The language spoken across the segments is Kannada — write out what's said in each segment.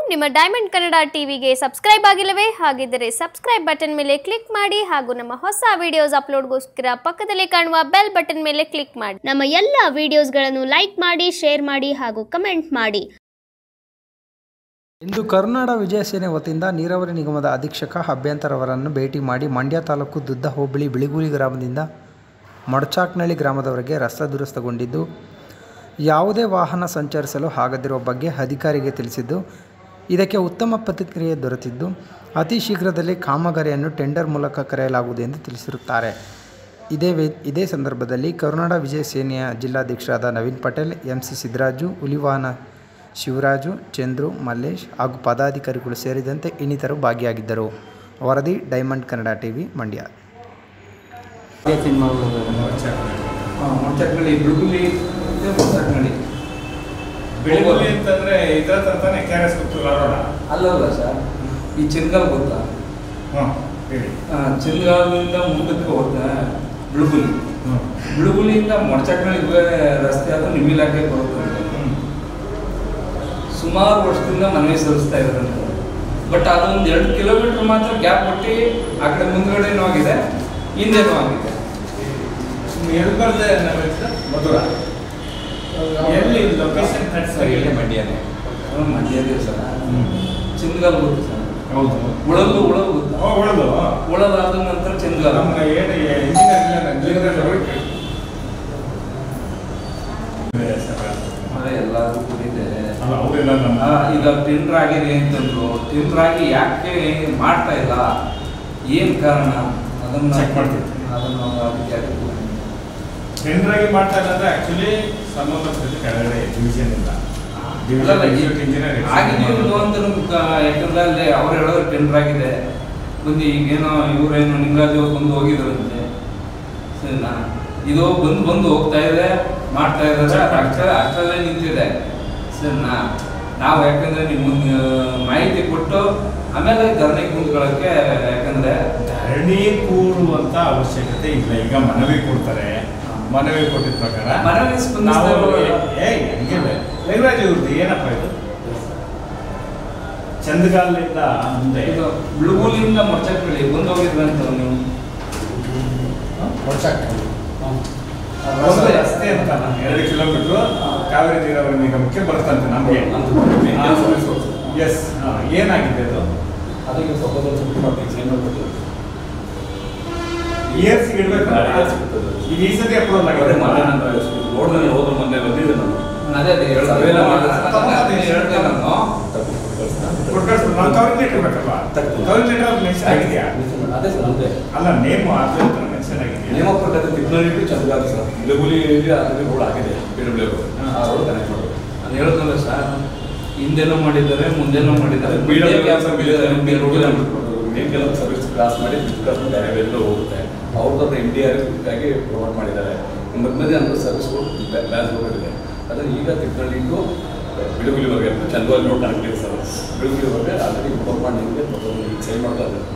ನಿಮ್ಮ ಡೈಮಂಡ್ ಕನ್ನಡ ಟಿವಿಗೆ ಸಬ್ಸ್ಕ್ರೈಬ್ ಆಗಿಲ್ಲವೇ ಹಾಗಿದ್ದರೆ ಸಬ್ಸ್ಕ್ರೈಬ್ ಬಟನ್ ಮೇಲೆ ಕ್ಲಿಕ್ ಮಾಡಿ ಹಾಗೂ ನಮ್ಮ ಹೊಸ ವಿಡಿಯೋಸ್ ಅಪ್ಲೋಡ್ಗೋಸ್ಕರ ಪಕ್ಕದಲ್ಲಿ ಕಾಣುವ ಬೆಲ್ ಬಟನ್ ಮೇಲೆ ಕ್ಲಿಕ್ ಮಾಡಿ ನಮ್ಮ ಎಲ್ಲ ವಿಡಿಯೋಸ್ಗಳನ್ನು ಲೈಕ್ ಮಾಡಿ ಶೇರ್ ಮಾಡಿ ಹಾಗೂ ಕಮೆಂಟ್ ಮಾಡಿ ಇಂದು ಕರುನಾಡ ವಿಜಯ ಸೇನೆ ವತಿಯಿಂದ ನೀರಾವರಿ ನಿಗಮದ ಅಧೀಕ್ಷಕ ಅಭ್ಯಂತರವರನ್ನು ಭೇಟಿ ಮಾಡಿ ಮಂಡ್ಯ ತಾಲೂಕು ದುದ್ದ ಹೋಬಳಿ ಬಿಳಿಗೂಲಿ ಗ್ರಾಮದಿಂದ ಮೊಡಚಾಕ್ನಳ್ಳಿ ಗ್ರಾಮದವರೆಗೆ ರಸ್ತೆ ದುರಸ್ತಗೊಂಡಿದ್ದು ಯಾವುದೇ ವಾಹನ ಸಂಚರಿಸಲು ಆಗದಿರುವ ಬಗ್ಗೆ ಅಧಿಕಾರಿಗೆ ತಿಳಿಸಿದ್ದು ಇದಕ್ಕೆ ಉತ್ತಮ ಪ್ರತಿಕ್ರಿಯೆ ದೊರೆತಿದ್ದು ಅತಿ ಶೀಘ್ರದಲ್ಲಿ ಕಾಮಗಾರಿಯನ್ನು ಟೆಂಡರ್ ಮೂಲಕ ಕರೆಯಲಾಗುವುದು ಎಂದು ತಿಳಿಸಿರುತ್ತಾರೆ ಇದೇ ವೇ ಇದೇ ಸಂದರ್ಭದಲ್ಲಿ ಕರುನಾಡ ವಿಜಯ ಸೇನೆಯ ಜಿಲ್ಲಾಧ್ಯಕ್ಷರಾದ ನವೀನ್ ಪಟೇಲ್ ಎಂ ಸಿ ಸಿದ್ದರಾಜು ಹುಲಿವಾಹನ ಶಿವರಾಜು ಚಂದ್ರು ಮಲ್ಲೇಶ್ ಹಾಗೂ ಪದಾಧಿಕಾರಿಗಳು ಸೇರಿದಂತೆ ಇನ್ನಿತರು ಭಾಗಿಯಾಗಿದ್ದರು ವರದಿ ಡೈಮಂಡ್ ಕನ್ನಡ ಟಿವಿ ಮಂಡ್ಯ ಮೊಳಚಕ್ನಳ್ಳಿ ಬಿಳುಗುಲಿ ಮೊಳಚಕ್ನಳ್ಳಿ ಬೆಳಿಗ್ಗೆ ಅಂತಂದ್ರೆ ಇದ್ರ ತಾನೆ ಕೆ ಆರ್ ಎಸ್ ಗೊತ್ತು ಧಾರವಾಡ ಅಲ್ಲಲ್ಲ ಸರ್ ಈ ಚೆನ್ಗಾಲ್ ಗೊತ್ತಾ ಹಾಂ ಹೇಳಿ ಆ, ಚೆನ್ಗಾಲ್ನಿಂದ ಮುಂದಕ್ಕೆ ಹೋದ ಬಿಳುಗುಲಿ ಹ್ಞೂ ಬಿಳುಗುಲಿಯಿಂದ ಮೊಳಚಕ್ನಳ್ಳಿ ರಸ್ತೆ ಅದು ನಿಮ್ಮ ಇಲಾಖೆಗೆ ಬರುತ್ತೆ ಸುಮಾರು ವರ್ಷದಿಂದ ಮನವಿ ಸಲ್ಲಿಸ್ತಾ ಇದ್ದಾರಂತೆ ಬಟ್ ಅದೊಂದು ಎರಡು ಕಿಲೋಮೀಟರ್ ಮಾತ್ರ ಗ್ಯಾಪ್ ಕೊಟ್ಟು ಆ ಕಡೆ ಮುಂದ್ಗಡೆನೂ ಆಗಿದೆ ಹಿಂದೆನೂ ಆಗಿದೆ ಎಲ್ಲಿ ಬರ್ದೆ ನಾವೆಲ್ಲ ಮಧುರ ಎಲ್ಲಿ ಲೊಕೇಶನ್ ಕಟ್ಸಿ ಇಲ್ಲೇ ಮಂಡ್ಯನೇ ಹ್ಮ್, ಮಂಡ್ಯದೇ ಸರ್ ಚೆನ್ಗಾಲ್ ಗೊತ್ತು ಸರ್ ಹೌದು ಉಳಲು ಉಳಲು ಗೊತ್ತಾ ಓ, ಒಳ್ಳೆದು ಉಳಲಾದ ನಂತರ ಚೆನ್ಗಾಲ್ ನಮ್ಮ ಏನು ಇಂಜಿನಿಯರ್ ಇಂಜಿನಿಯರ್ ಅದೇ ಎಲ್ಲಾದ್ರೂ ಕೂಡಿದೆ ಅಲ್ಲ ಅವರೆಲ್ಲ ನಮ್ಮ ಆ, ಈಗ ಟೆಂಡರ್ ಆಗಿದೆ ಅಂತಂದ್ರು ಟೆಂಡರ್ ಆಗಿ ಯಾಕೆ ಮಾಡ್ತಾ ಇಲ್ಲ ಏನ್ ಕಾರಣ ಅದನ್ನ Check ಮಾಡ್ತೀವಿ. ಅದನ್ನ ನಾವು ಅದಕ್ಕೆ ಅದಕ್ಕೆ ಟೆಂಡರ್ ಆಗಿ ಮಾಡ್ತಾ ಇಲ್ಲ ಅಂದ್ರೆ ಆಕ್ಚುಲಿ ಸಂಬಂಧಪಟ್ಟ ಕೆಳಗಡೆ ಡಿವಿಷನ್ ಇಲ್ಲ ಅಲ್ಲಲ್ಲ, ಡಿವಿಷನ್ ಇಂಜಿನಿಯರ್ ಆಗಿದೆ ಇವ್ರು ಅಂತ ನಮ್ಗೆ ಯಾಕಂದ್ರೆ ಅಲ್ಲಿ ಅವ್ರು ಹೇಳೋದು ಟೆಂಡರ್ ಆಗಿದೆ ಬಂದು ಈಗೇನೋ ಇವರೇನು ನಿಂಗರಾಜ್ ಅವ್ರು ಬಂದು ಹೋಗಿದ್ರಂತೆ ಸರಿನಾ ಇದು ಬಂದು ಬಂದು ಹೋಗ್ತಾ ಇದೆ ಮಾಡ್ತಾ ಇದ್ದಾರೆ ಅಷ್ಟ ಅಷ್ಟರಲ್ಲೇ ನಿಂತಿದೆ ಸರಿನಾ ನಾವು ಯಾಕಂದ್ರೆ ನಿಮ್ಮ ಮಾಹಿತಿ ಕೊಟ್ಟು ಆಮೇಲೆ ಧರಣಿಗೆ ಕುಂತ್ಕೊಳ್ಳೋಕ್ಕೆ ಯಾಕಂದ್ರೆ ಧರಣಿ ಕೂಡುವಂತ ಅವಶ್ಯಕತೆ ಇಲ್ಲ ಈಗ ಮನವಿ ಕೊಡ್ತಾರೆ ಮನವಿ ಕೊಟ್ಟಿದ ಪ್ರಕಾರ ಮನವಿ ಸ್ಪಂದಿಸ್ತಾ ನಾವು ಇರೋರು. ಏ ಹೆಂಗಿಲ್ಲ ಲೈವ್ರಾಜ್ ಇವ್ರದ್ದು ಏನಪ್ಪ ಇದು ಚಂದಗಾಲಿಂದ ಮುಂದೆ ಇದು ಬಿಳುಗುಲಿಯಿಂದ ಮೊಚ್ಚಕ್ಕಳಿ ಬಂದು ಹೋಗಿದ್ರಂತ ನೀವು ಒಂದು ರಸ್ತೆ ಅಂತ ಎರಡು ಕಿಲೋಮೀಟರ್ ಕಾವೇರಿ ನೀರಾವರಿ ನಿಗಮಕ್ಕೆ ಬರುತ್ತಂತೆ ನಮಗೆ ಎಸ್ ಏನಾಗಿದೆ ಅದು ಅದಕ್ಕೆ ಸ್ವಲ್ಪ ಸ್ವಲ್ಪ ಸ್ವಲ್ಪ ಮಾಡ್ತೀವಿ ಸೈನ್ ಮಾಡ್ಬಿಟ್ಟು ಇಯರ್ಸ್ ಇಡ್ಬೇಕು years ಇರ್ತದೆ. ಈಗ ಈ ಸತಿ ಅಪ್ರೂವಲ್ ಅದೇ ಆಗಿದೆ ಮೊನ್ನೆ ನಾನು ರೋಡ್ನಲ್ಲಿ ಹೋದ್ರೆ ಮೊನ್ನೆ ಬಂದಿದ್ದೆ ನಾನು ಅದೇ ಅದೇ ಹೇಳ್ದೆ. ಸರ್ವೆಲ್ಲ ಮಾಡಿದ್ರೆ ಅದೇ ಹೇಳ್ದೆ ನಾನು ತಪ್ಪು ಕಳಿಸ್ತಾ. ಕೊಟ್ಕಳ್ಸ್ಬಿಡು. ನಾನು ಕವರಿಂಗ್ ಲೆಟರ್ ಬೇಕಲ್ವ ತಪ್ಪು. ಕವರಿಂಗ್ ಲೆಟರ್ ಮೆನ್ಷನ್ ಆಗಿದೆಯಾ ಅದೇ ಸರ್ ಅದೇ ಅಲ್ಲ ನೇಮ್ ಅದೇ ಮೆನ್ಷನ್ ಆಗಿದೆಯಾ ನೇಮ ಪ್ರಕಾರ ತಿಪ್ನಳ್ಳಿ ಚಂದ್ರಗಾಲ ಸರ್ ಇಲಗುಲಿ ಅಲ್ಲಿ ರೋಡ್ ಆಗಿದೆ ಪಿ ಡಬ್ಲ್ಯೂ ಆ ರೋಡ್ ಕನೆಕ್ಟ್ ಮಾಡೋದು ಅದು ಹೇಳಿದ್ನಲ್ಲ ಸರ್ ಹಿಂದೆನೂ ಮಾಡಿದ್ದಾರೆ ಮುಂದೆನೂ ಮಾಡಿದ್ದಾರೆ ಬಿ ಮುಂದೆ ಡಬ್ಲ್ಯೂ ಗ್ಯಾಪ್ ಬಿಟ್ಟಿದ್ದಾರೆ, ಮುಂದೆ ರೋಡ್ ನೇಮ್ಗೆಲ್ಲ ಸರ್ವಿಸ್ ಕ್ರಾಸ್ ಮಾಡಿ ಕ್ರಾಸ್ ಮಾಡಿ ಬೇರೆ ಬೇರೆ ಹೋಗುತ್ತೆ ಅವ್ರದ್ದು ಎಮ್ ಡಿ ಆರ್ ಆಗಿ ಪ್ರೊವೈಡ್ ಮಾಡಿದ್ದಾರೆ ಮಧ್ಯೆ ಅಂದ್ರೆ ಸರ್ವಿಸ್ಗಳು ಬ್ಯಾಲೆನ್ಸ್ ಹೋಗಿದೆ ಅದನ್ನು ಈಗ ತಿಪ್ಪಳ್ಳಿಗೂ ಬಿಳುಗುಲಿವರೆಗೆ ಚಂದ್ರವಾಲಿ ರೋಡ್ ಕನೆಕ್ಟ್ ಇದೆ ಸರ್ ಬಿಳುಗುಲಿವರೆಗೆ ಆಲ್ರೆಡಿ ಪ್ರೊವೈಡ್ ಮಾಡಿ ನಿಮಗೆ ಈಗ ಸೈನ್ ಮಾಡ್ತಾ ಇದ್ದಾರೆ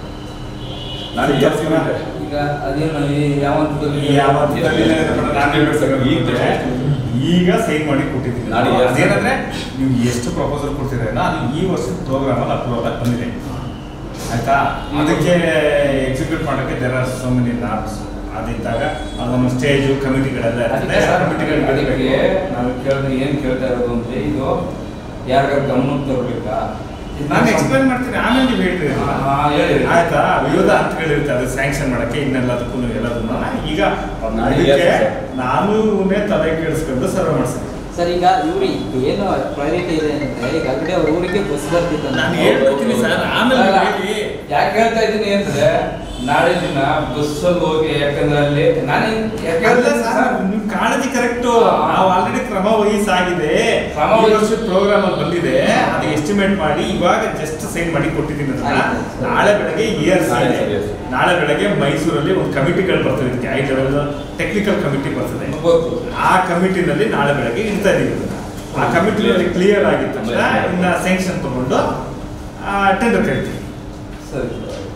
ನಾನು ಈಗ ಈಗ ಈಗ ಅದೇನು ಈ ಯಾವ ಹಂತದಲ್ಲಿ ಯಾವ ಹಂತದಲ್ಲಿ ಇದೆ ಮೇಡಮ್, ನಾನು ಹೇಳ್ಬೇಕು ಈಗ ಅಂದ್ರೆ, ಈಗ ಸೈನ್ ಮಾಡಿ ಕೊಟ್ಟಿದ್ದೀನಿ ನಾನು yes. ಅದೇನಂದ್ರೆ ನೀವು ಎಷ್ಟು ಪ್ರಪೋಸಲ್ ಕೊಡ್ತಿದ್ದೀರ ಅದು ಈ ವರ್ಷದ ಪ್ರೋಗ್ರಾಮ್ ಅಲ್ಲಿ ಅಪ್ರೂವಲ್ ಆಗಿ ಬಂದಿದೆ ಆಯ್ತಾ ಅದಕ್ಕೆ ಎಕ್ಸಿಕ್ಯೂಟ್ ಮಾಡೋಕ್ಕೆ there are so many norms ಅದಿದ್ದಾಗ ಅದೊಂದು ಸ್ಟೇಜು ಕಮಿಟಿಗಳೆಲ್ಲ ಇರ್ತದೆ ಅದಕ್ಕೆ ಸರ್ ಕಮಿಟಿಗಳು ಅದಕ್ಕೆ ನಾವು ಕೇಳಿದ್ರೆ ಏನು ಕೇಳ್ತಾ ಇರೋದು ಅಂದ್ರೆ ಇದು ಯಾರಿಗಾರು ಗಮನಕ್ಕೆ ತರಬೇಕಾ ನಾನು ಎಕ್ಸ್ಪ್ಲೈನ್ ಮಾಡ್ತೀನಿ ಆಮೇಲೆ ನೀವು ಹೇಳ್ತೀರಿ ಹಾ, ಹೇಳಿ. ಆಯ್ತಾ ವಿವಿಧ ಹಂತಗಳಿರುತ್ತೆ ಅದು ಸ್ಯಾಂಕ್ಷನ್ ಮಾಡಕ್ಕೆ ಇನ್ನೆಲ್ಲದಕ್ಕೂ ಎಲ್ಲದನ್ನ ಈಗ ನಾಳೆ ಇದಕ್ಕೆ yes, sir. ನಾನು ತಲೆ ಕೇಳಿಸ್ಕೊಂಡು ಸರ್ವ್ ಮಾಡಿಸ್ತೀನಿ ಸರ್ ಈಗ ಇವ್ರು ಏನು ಪ್ರಯಾರಿಟಿ ಇದೆ ಅಂದ್ರೆ ಈಗ ಆಲ್ರೆಡಿ ಅವ್ರ ಊರಿಗೆ ಬಸ್ ಬರ್ತಿತ್ತು ನಾನು ಹೇಳ್ಬಿಡ್ತೀನಿ ಸರ್ ಆಮೇಲೆ ಅಲ್ಲ, ಹೇಳಿ ಯಾಕೆ ಹೇಳ್ತಾ ಇದ್ದೀನಿ ಅಂದ್ರೆ ನಾಳೆ ದಿನ ಬಸ್ಸಲ್ಲಿ ಹೋಗಿ ಯಾಕಂದ್ರೆ ಅಲ್ಲಿ ನಾನು ಯಾಕೆ ಅಲ್ಲ ಹೇಳ್ತಾ ಇದ್ದೀನಿ ಸರ್, ಸರ್? ನಿಮ್ ಕಾಳಜಿ ಕರೆಕ್ಟ್ ಹಾ. ನಾವು ಆಲ್ರೆಡಿ ಕ್ರಮ ವಹಿಸಾಗಿದೆ ಕ್ರಮ ಈ ವಹಿಸಿ- ವರ್ಷದ ಪ್ರೋಗ್ರಾಮ್ ಅಲ್ಲಿ ಬಂದಿದೆ ಅದು ಎಸ್ಟಿಮೇಟ್ ಮಾಡಿ ಇವಾಗ ಜಸ್ಟ್ ಸೈನ್ ಮಾಡಿ ಕೊಟ್ಟಿದ್ದೀನಿ ಅದನ್ನ ಆಯ್ತು. ನಾಳೆ ಬೆಳಗ್ಗೆ ಇಯರ್ಸ್ ನಾಳೆ ಸರಿ, yes. ನಾಳೆ ಬೆಳಗ್ಗೆ ಮೈಸೂರಲ್ಲಿ ಒಂದು ಕಮಿಟಿಗಳು ಬರ್ತದೆ ಇದಕ್ಕೆ ಐ ಲೆವೆಲ್ ಟೆಕ್ನಿಕಲ್ ಕಮಿಟಿ ಬರ್ತದೆ ಗೊತ್ತು ಆ ಕಮಿಟಿನಲ್ಲಿ ನಾಳೆ ಬೆಳಗ್ಗೆ ಇಡ್ತಾ ಇದೀವಿ ಇದನ್ನ. ಆ ಕಮಿಟಿನಲ್ಲಿ ಕ್ಲಿಯರ್ ಆಗಿದ ತಕ್ಷಣ ಇನ್ನ ಸ್ಯಾಂಕ್ಷನ್ ತಗೊಂಡು ಟೆಂಡರ್ ಕರಿತೀವಿ ಸರಿ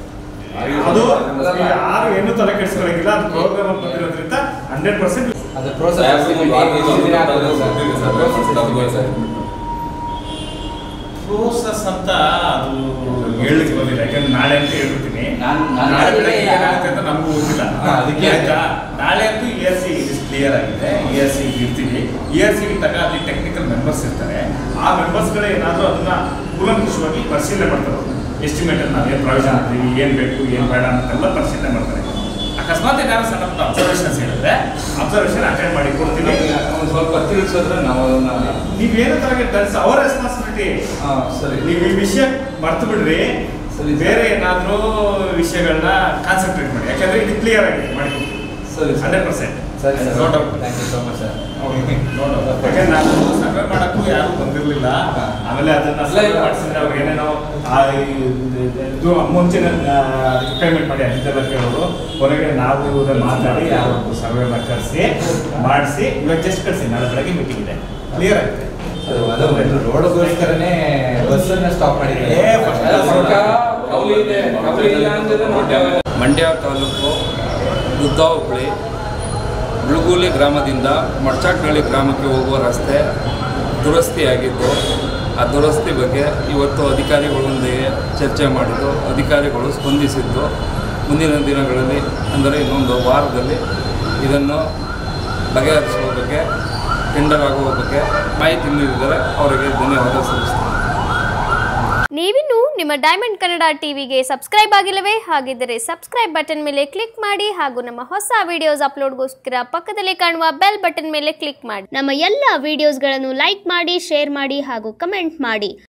ಅದು ಯಾರು ಏನು ತಲೆ ಕೆಡಿಸ್ಕೊಳಂಗಿಲ್ಲ ಅದು ಪ್ರೋಗ್ರಾಮ್ ಬಂದಿರೋದ್ರಿಂದ ಹಂಡ್ರೆಡ್ ಪರ್ಸೆಂಟ್ ಅದು ಸಾಹೇಬ್ರು ಒಂದು ವಾರ ಪ್ರೋಸೆಸ್ ದಿವಸ sir, sir, sir, sir, sir, sir, sir, sir, sir, process process ಅಂತ ಅದು ಹೇಳಲಿಕ್ಕೆ ಬಂದಿಲ್ಲ ಯಾಕಂದ್ರೆ ನಾಳೆ ಅಂತ ಹೇಳ್ಬಿಡ್ತೀನಿ ನಾನ್- ನಾನ್ ನಾಳೆ ಹೇಳಿಲ್ಲ. ಬೆಳಗ್ಗೆ ಏನಾಗುತ್ತೆ ಅಂತ ನಮಗೂ ಗೊತ್ತಿಲ್ಲ ಹಾ, ಅದಕ್ಕೆ ಆಯ್ತಾ ನಾಳೆ ಅಂತೂ ಇ ಆರ್ ಸಿ ಕ್ಲಿಯರ್ ಆಗಿದೆ ಇ ಆರ್ ಸಿ ಇರ್ತೀವಿ ಇ ಆರ್ ಸಿ ಇದ್ದಾಗ ಅಲ್ಲಿ ಟೆಕ್ನಿಕಲ್ ಮೆಂಬರ್ಸ್ ಇರ್ತಾರೆ ಆ ಮೆಂಬರ್ಸ್ಗಳೇ ಏನಾದರೂ ಅದನ್ನ ಕೂಲಂಕುಷವಾಗಿ ಪರಿಶೀಲನೆ ಮಾಡ್ತಾರೆ ಎಸ್ಟಿಮೇಟ್ ನಾವು ಏನು ಪ್ರಾವಿಷನ್ ಹಾಕ್ತೀವಿ ಏನು ಬೇಕು ಏನು ಬೇಡ ಅಂತೆಲ್ಲ ಪರಿಶೀಲನೆ ಮಾಡ್ತಾರೆ ಅಕಸ್ಮಾತ್ ಏನಾದ್ರು ಸಣ್ಣ ಪುಟ್ಟ ಅಬ್ಸರ್ವೇಷನ್ಸ್ ಹೇಳಿದ್ರೆ ಅಬ್ಸರ್ವೇಷನ್ ಅಟೆಂಡ್ ಮಾಡಿ ಕೊಡ್ತೀನಿ ಒಂದು ಸ್ವಲ್ಪ ತಿಳಿಸಿದ್ರೆ ನಾವು ಅದನ್ನ ನೀವೇನು ತರ ದಟ್ಸ್ ಅವರ್ ರೆಸ್ಪಾನ್ಸಿಬಿಲಿಟಿ ಹಾಂ ಸರಿ ನೀವು ಈ ವಿಷಯ ಮರ್ತು ಬಿಡ್ರಿ ಸರಿ. ಬೇರೆ ಏನಾದರೂ ವಿಷಯಗಳನ್ನ ಕಾನ್ಸಂಟ್ರೇಟ್ ಮಾಡಿ ಯಾಕಂದ್ರೆ ಇದು ಕ್ಲಿಯರ್ ಆಗಿದೆ ಮಾಡಿ ಸರಿ ಸರ್ ಹಂಡ್ರೆಡ್ ಪರ್ಸೆಂಟ್ ಸರಿ sir No doubt. Thank you so much sir ಯಾಕಂದ್ರೆ ನಾನು ಸರ್ವೆ ಮಾಡಕ್ಕೂ ಯಾರು ಬಂದಿರಲಿಲ್ಲ ಹಾ. ಆಮೇಲೆ ಅದನ್ನ ಇಲ್ಲ, ಸರ್ವೆ ಇಲ್ಲ. ಮಾಡಿಸಿದ್ರೆ ಅವ್ರು ಏನೇನೋ ಆ ಇದು- ಇದು ಮುಂಚಿನ ಪೇಮೆಂಟ್ ಮಾಡಿ ಅದೆಲ್ಲ ಕೇಳೋರು ಕೊನೆಗೆ ನಾವು ಇವ್ರನ್ನ ಮಾತಾಡಿ ಯಾರು ಸರ್ವೆನ ಕರೆಸಿ ಮಾಡಿಸಿ ಇವಾಗ ಜಸ್ಟ್ ಕಳಿಸಿ ನಾಳೆ ಬೆಳಗ್ಗೆ ಮೀಟಿಂಗ್ ಇದೆ ಕ್ಲಿಯರ್ ಆಗಿದೆ ಅದು ಅದು ರೋಡ್ಗೋಸ್ಕರನೇ ಬಸ್ಸನ್ನ ಸ್ಟಾಪ್ ಮಾಡಿದ್ದಾರೆ ಏ, first class ಸ್ವಲ್ಪ ಕವಲಿ ಇದೆ ಕವಲಿ ಇಲ್ಲ ಅಂತಿದ್ರೆ ಮಂಡ್ಯ ಮಂಡ್ಯ ತಾಲೂಕು ಬುದ್ಧ ಹುಬ್ಳಿ ಬಿಳುಗೂಲಿ ಗ್ರಾಮದಿಂದ ಮಡ್ಚಾಕ್ನಳ್ಳಿ ಗ್ರಾಮಕ್ಕೆ ಹೋಗುವ ರಸ್ತೆ ದುರಸ್ತಿಯಾಗಿದ್ದು ಆ ದುರಸ್ತಿ ಬಗ್ಗೆ ಇವತ್ತು ಅಧಿಕಾರಿಗಳೊಂದಿಗೆ ಚರ್ಚೆ ಮಾಡಿದ್ದು ಅಧಿಕಾರಿಗಳು ಸ್ಪಂದಿಸಿದ್ದು ಮುಂದಿನ ದಿನಗಳಲ್ಲಿ ಅಂದರೆ ಇನ್ನೊಂದು ವಾರದಲ್ಲಿ ಇದನ್ನು ಬಗೆಹರಿಸುವ ಬಗ್ಗೆ ಟೆಂಡರ್ ಆಗುವ ಬಗ್ಗೆ ಮಾಹಿತಿ ನೀಡಿದರೆ ಅವರಿಗೆ ಧನ್ಯವಾದ ಸಲ್ಲಿಸ್ತೀನಿ ನೀವಿನ್ನು ನಿಮ್ಮ ಡೈಮಂಡ್ ಕನ್ನಡ ಟಿವಿಗೆ ಸಬ್ಸ್ಕ್ರೈಬ್ ಆಗಿಲ್ಲವೇ ಹಾಗಿದ್ದರೆ ಸಬ್ಸ್ಕ್ರೈಬ್ ಬಟನ್ ಮೇಲೆ ಕ್ಲಿಕ್ ಮಾಡಿ ಹಾಗೂ ನಮ್ಮ ಹೊಸ ವಿಡಿಯೋಸ್ ಅಪ್ಲೋಡ್ಗೋಸ್ಕರ ಪಕ್ಕದಲ್ಲಿ ಕಾಣುವ ಬೆಲ್ ಬಟನ್ ಮೇಲೆ ಕ್ಲಿಕ್ ಮಾಡಿ ನಮ್ಮ ಎಲ್ಲ ವಿಡಿಯೋಸ್ಗಳನ್ನು ಲೈಕ್ ಮಾಡಿ ಶೇರ್ ಮಾಡಿ ಹಾಗೂ ಕಮೆಂಟ್ ಮಾಡಿ